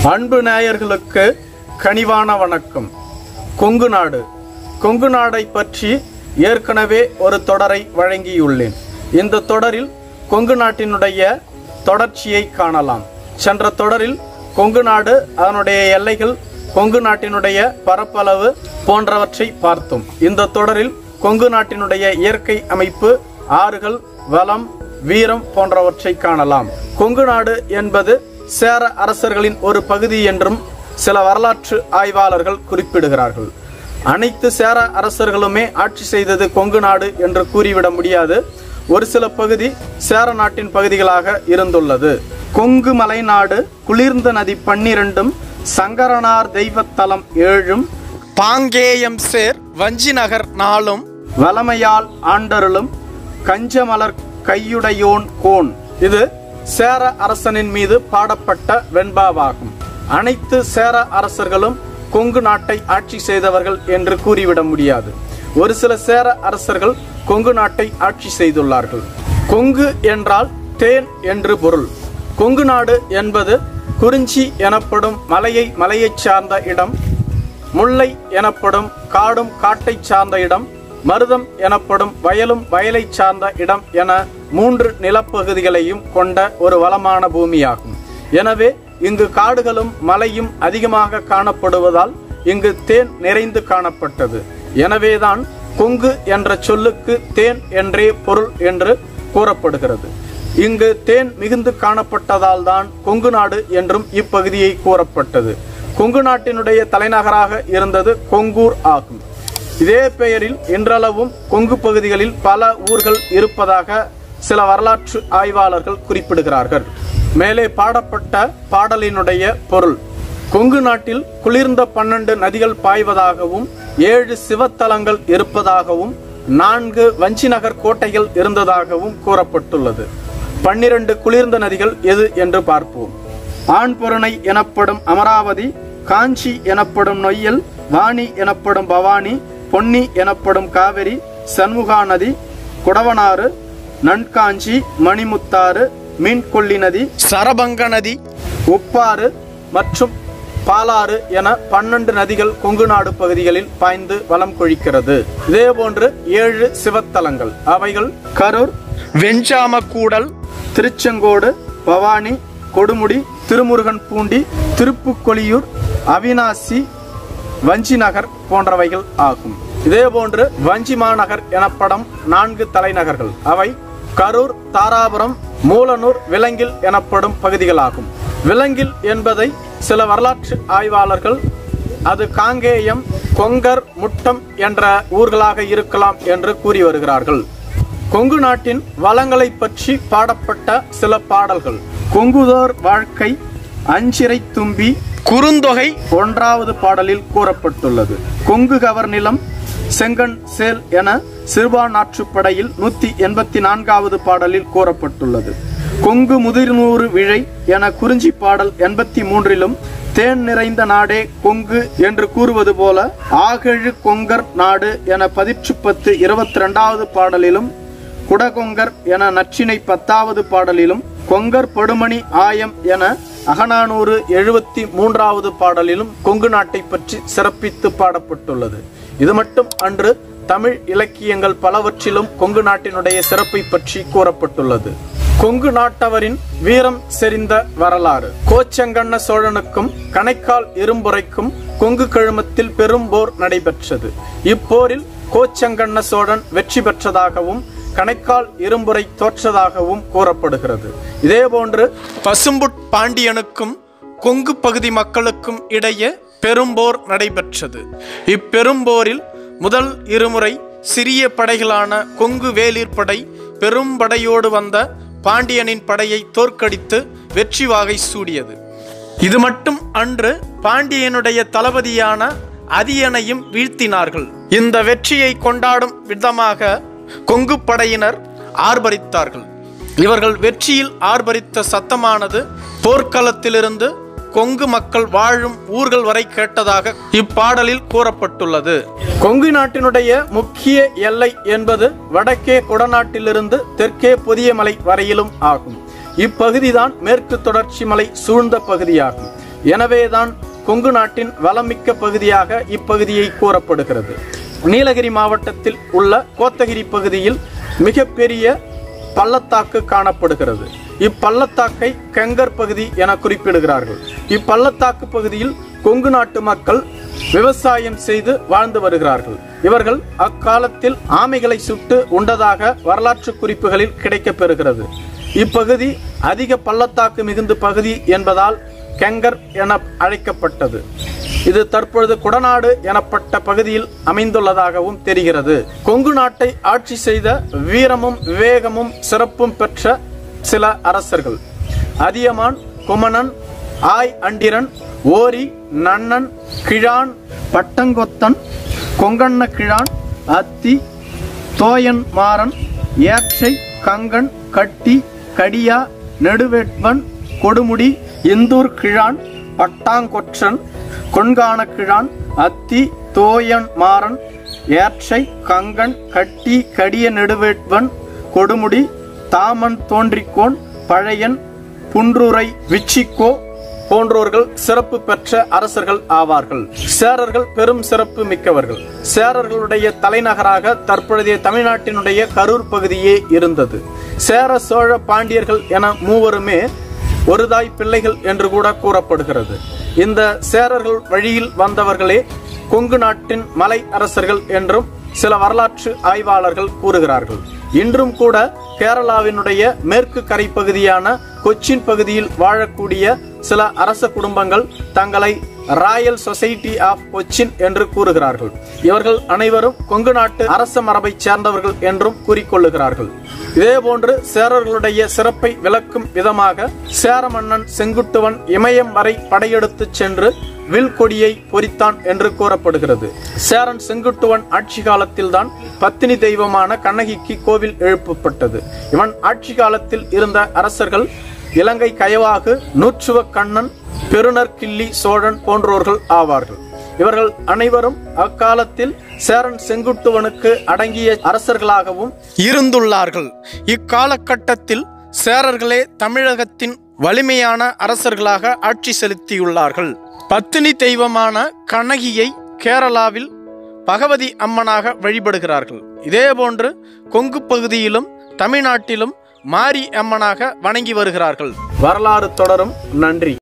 அன்பு நேயர்களுக்கு கனிவான வணக்கம் கொங்கு நாடு கொங்கு நாடை பற்றி ஏற்கனவே ஒரு தொடரை வழங்கியுள்ளேன் இந்த தொடரில் கொங்கு நாட்டினுடைய தொடர்ச்சியை காணலாம் சென்ற தொடரில் கொங்கு நாடு அதனுடைய எல்லைகள் கொங்கு நாட்டினுடைய பரப்பளவு போன்றவற்றை பார்த்தோம் இந்த தொடரில் கொங்கு நாட்டினுடைய இயற்கை அமைப்பு ஆறுகள் வளம் வீரம் போன்றவற்றை காணலாம் கொங்கு நாடு என்பது சேர அரசர்களின் ஒரு பகுதி என்றும் சில வரலாற்று ஆய்வாளர்கள் குறிப்பிடுகிறார்கள் அனைத்து சேர அரசர்களுமே ஆட்சி செய்தது கொங்கு நாடு என்று கூறிவிட முடியாது ஒரு சில பகுதி சேர நாட்டின் பகுதிகளாக இருந்துள்ளது கொங்கு மலைநாடு குளிர்ந்த நதி பன்னிரண்டும் சங்கரனார் தெய்வத்தலம் ஏழும் பாங்கேயம் சேர் வஞ்சி நகர் நாளும் வலமையால் ஆண்டருளும் கஞ்சமலர் கையுடையோன் கோன் இது சேர அரசனின் மீது பாடப்பட்ட வெண்பாவாகும் அனைத்து சேர அரசர்களும் கொங்கு நாட்டை ஆட்சி செய்தவர்கள் என்று கூறிவிட முடியாது ஒரு சில சேர அரசர்கள் கொங்கு நாட்டை ஆட்சி செய்துள்ளார்கள் கொங்கு என்றால் தேன் என்று பொருள் கொங்கு நாடு என்பது குறிஞ்சி எனப்படும் மலையை மலையைச் சார்ந்த இடம் முல்லை எனப்படும் காடும் காட்டைச் சார்ந்த இடம் மருதம் எனப்படும் வயலும் வயலைச் சார்ந்த இடம் என மூன்று நிலப்பகுதிகளையும் கொண்ட ஒரு வளமான பூமியாகும் எனவே இங்கு காடுகளும் மலையும் அதிகமாக காணப்படுவதால் இங்கு தேன் நிறைந்து காணப்பட்டது எனவேதான் கொங்கு என்ற சொல்லுக்கு தேன் என்றே பொருள் என்று கூறப்படுகிறது இங்கு தேன் மிகுந்து காணப்பட்டதால் தான் கொங்கு நாடு என்றும் இப்பகுதியை கூறப்பட்டது கொங்கு நாட்டினுடைய தலைநகராக இருந்தது கொங்கூர் ஆகும் இதே பெயரில் இன்றளவும் கொங்கு பகுதிகளில் பல ஊர்கள் இருப்பதாக சில வரலாற்று ஆய்வாளர்கள் குறிப்பிடுகிறார்கள் மேலே பாடப்பட்ட பாடலினுடைய பொருள் கொங்கு நாட்டில் குளிர்ந்த பன்னெண்டு நதிகள் பாய்வதாகவும் ஏழு சிவத்தலங்கள் இருப்பதாகவும் நான்கு வஞ்சிநகர் கோட்டைகள் இருந்ததாகவும் கூறப்பட்டுள்ளது பன்னிரண்டு குளிர்ந்த நதிகள் எது என்று பார்ப்போம் ஆண்பொருணை எனப்படும் அமராவதி காஞ்சி எனப்படும் நொய்யல் வாணி எனப்படும் பவானி பொன்னி எனப்படும் காவிரி சண்முகா நதி குடவனாறு நன்காஞ்சி மணிமுத்தாறு மீன்கொல்லி நதி சரபங்க நதி உப்பாறு மற்றும் பாலாறு என பன்னெண்டு நதிகள் கொங்கு நாடு பகுதிகளில் பாய்ந்து வலம் கொழிக்கிறது இதேபோன்று ஏழு சிவத்தலங்கள் அவைகள் கரூர் வெஞ்சாமக்கூடல் திருச்செங்கோடு பவானி கொடுமுடி திருமுருகன் பூண்டி திருப்புக்கொலியூர் அவினாசி வஞ்சி நகர் போன்றவைகள் ஆகும் இதேபோன்று வஞ்சி மாநகர் எனப்படும் நான்கு தலைநகர்கள் அவை கரூர் தாராபுரம் மூலனூர் விலங்கில் எனப்படும் பகுதிகளாகும் விலங்கில் என்பதை சில வரலாற்று ஆய்வாளர்கள் அது காங்கேயம் கொங்கர் முட்டம் என்ற ஊர்களாக இருக்கலாம் என்று கூறி வருகிறார்கள் கொங்கு நாட்டின் வளங்களை பற்றி பாடப்பட்ட சில பாடல்கள் கொங்குதோர் வாழ்க்கை அஞ்சிறை தும்பி குறுந்தொகை ஒன்றாவது பாடலில் கூறப்பட்டுள்ளது கொங்கு கவர் நிலம் செங்கன் சேல் என சிறுபான்நாற்றுப்படையில் நூத்தி எண்பத்தி நான்காவது பாடலில் கூறப்பட்டுள்ளது கொங்கு முதிர்நூறு விழை என குறிஞ்சி பாடல் எண்பத்தி மூன்றிலும் தேன் நிறைந்த நாடே கொங்கு என்று கூறுவது போல ஆகழு கொங்கர் நாடு என பதிற்று பத்து இருபத்தி ரெண்டாவது பாடலிலும் குடகொங்கர் என நச்சினை பத்தாவது பாடலிலும் கொங்கர் படுமணி ஆயம் என அகநானூறு எழுபத்தி மூன்றாவது பாடலிலும் கொங்கு நாட்டை பற்றி சிறப்பித்து பாடப்பட்டுள்ளது இது மட்டும் அன்று தமிழ் இலக்கியங்கள் பலவற்றிலும் கொங்கு நாட்டினுடைய சிறப்பை பற்றி கூறப்பட்டுள்ளது கொங்கு நாட்டவரின் வீரம் செறிந்த வரலாறு கோச்சங்கண்ண சோழனுக்கும் கணைக்கால் இரும்புரைக்கும் கொங்கு கழுமத்தில் பெரும் போர் நடைபெற்றது இப்போரில் கோச்சங்கண்ண சோழன் வெற்றி பெற்றதாகவும் கணைக்கால் இரும்புரை தோற்றதாகவும் கூறப்படுகிறது இதேபோன்று பசும்புட் பாண்டியனுக்கும் கொங்கு பகுதி மக்களுக்கும் இடையே பெரும்போர் நடைபெற்றது இப்பெரும்போரில் முதல் இருமுறை சிறிய படைகளான கொங்கு வேலிர் படை பெரும் படையோடு வந்த பாண்டியனின் படையை தோற்கடித்து வெற்றி வாகை சூடியது இது மட்டும் அன்று பாண்டியனுடைய தளபதியான அதியனையும் வீழ்த்தினார்கள் இந்த வெற்றியை கொண்டாடும் விதமாக கொங்கு படையினர் ஆர்ப்பரித்தார்கள் இவர்கள் வெற்றியில் ஆர்ப்பரித்த சத்தமானது போர்க்களத்திலிருந்து கொங்கு மக்கள் வாழும் ஊர்கள் வரை கேட்டதாக இப்பாடலில் கூறப்பட்டுள்ளது கொங்கு நாட்டினுடைய முக்கிய எல்லை என்பது வடக்கே குடநாட்டிலிருந்து தெற்கே புதிய மலை வரையிலும் ஆகும் இப்பகுதிதான் மேற்கு தொடர்ச்சி மலை சூழ்ந்த பகுதியாகும் எனவேதான் கொங்கு நாட்டின் வளமிக்க பகுதியாக இப்பகுதியை கூறப்படுகிறது நீலகிரி மாவட்டத்தில் உள்ள கோத்தகிரி பகுதியில் மிகப்பெரிய பள்ளத்தாக்கு காணப்படுகிறது இப்பள்ளத்தாக்கை கெங்கர் பகுதி என குறிப்பிடுகிறார்கள் இப்பள்ளத்தாக்கு பகுதியில் கொங்கு நாட்டு மக்கள் விவசாயம் செய்து வாழ்ந்து வருகிறார்கள் இவர்கள் அக்காலத்தில் ஆமைகளை சுட்டு உண்டதாக வரலாற்று குறிப்புகளில் கிடைக்கப்பெறுகிறது இப்பகுதி அதிக பள்ளத்தாக்கு மிகுந்த பகுதி என்பதால் கெங்கர் என அழைக்கப்பட்டது இது தற்பொழுது குடநாடு எனப்பட்ட பகுதியில் அமைந்துள்ளதாகவும் தெரிகிறது கொங்கு நாட்டை ஆட்சி செய்த வீரமும் விவேகமும் சிறப்பும் பெற்ற சில அரசர்கள் அதியமான் குமணன் ஆய் அண்டிரன் ஓரி நன்னன் கிழான் பட்டங்கொத்தன் கொங்கண்ண கிழான் அத்தி தோயன் மாறன் ஏற்றை கங்கன் கட்டி கடியா நெடுவேட்பன் கொடுமுடி இந்தூர் கிழான் பட்டாங்கொற்றன் கொண்கான கிழான் அத்தி தோயன் மாறன் ஏற்றை கங்கன் கட்டி கடிய நெடுவேட்பன் கொடுமுடி தாமன் தோன்றிக்கோன் பழையன் புன்றுரை விச்சிக்கோ போன்றோர்கள் சிறப்பு பெற்ற அரசர்கள் ஆவார்கள் சேரர்கள் பெரும் சிறப்பு மிக்கவர்கள் சேரர்களுடைய தலைநகராக தற்பொழுதைய தமிழ்நாட்டினுடைய கரூர் பகுதியே இருந்தது சேர சோழ பாண்டியர்கள் என மூவருமே ஒருதாய் பிள்ளைகள் என்று கூட கூறப்படுகிறது இந்த சேரர்கள் வழியில் வந்தவர்களே கொங்கு நாட்டின் மலை அரசர்கள் என்றும் சில வரலாற்று ஆய்வாளர்கள் கூறுகிறார்கள் இன்றும் கூட கேரளாவினுடைய மேற்கு கரை பகுதியான கொச்சின் பகுதியில் வாழக்கூடிய சில அரச குடும்பங்கள் தங்களை ராயல் சொசைட்டி ஆஃப் கொச்சின் என்று கூறுகிறார்கள் இவர்கள் அனைவரும் கொங்கு நாட்டு அரச மரபை சேர்ந்தவர்கள் என்றும் கூறிக்கொள்ளுகிறார்கள் இதேபோன்று சேரர்களுடைய சிறப்பை விளக்கும் விதமாக சேர மன்னன் செங்குட்டுவன் இமயம் வரை படையெடுத்துச் சென்று வில் கொடியை பொறித்தான் என்று கூறப்படுகிறது சேரன் செங்குட்டுவன் ஆட்சி காலத்தில்தான் பத்தினி தெய்வமான கண்ணகிக்கு கோவில் எழுப்பப்பட்டது இவன் ஆட்சி காலத்தில் இருந்த அரசர்கள் இலங்கை கயவாகு நூற்றுவ கண்ணன் பெருநர் கிள்ளி சோழன் போன்றோர்கள் ஆவார்கள் இவர்கள் அனைவரும் அக்காலத்தில் சேரன் செங்குட்டுவனுக்கு அடங்கிய அரசர்களாகவும் இருந்துள்ளார்கள் இக்காலகட்டத்தில் சேரர்களே தமிழகத்தின் வலிமையான அரசர்களாக ஆட்சி செலுத்தியுள்ளார்கள் பத்தினி தெய்வமான கண்ணகியை கேரளாவில் பகவதி அம்மனாக வழிபடுகிறார்கள் இதேபோன்று கொங்கு பகுதியிலும் தமிழ்நாட்டிலும் மாரி அம்மனாக வணங்கி வருகிறார்கள் வரலாறு தொடரும் நன்றி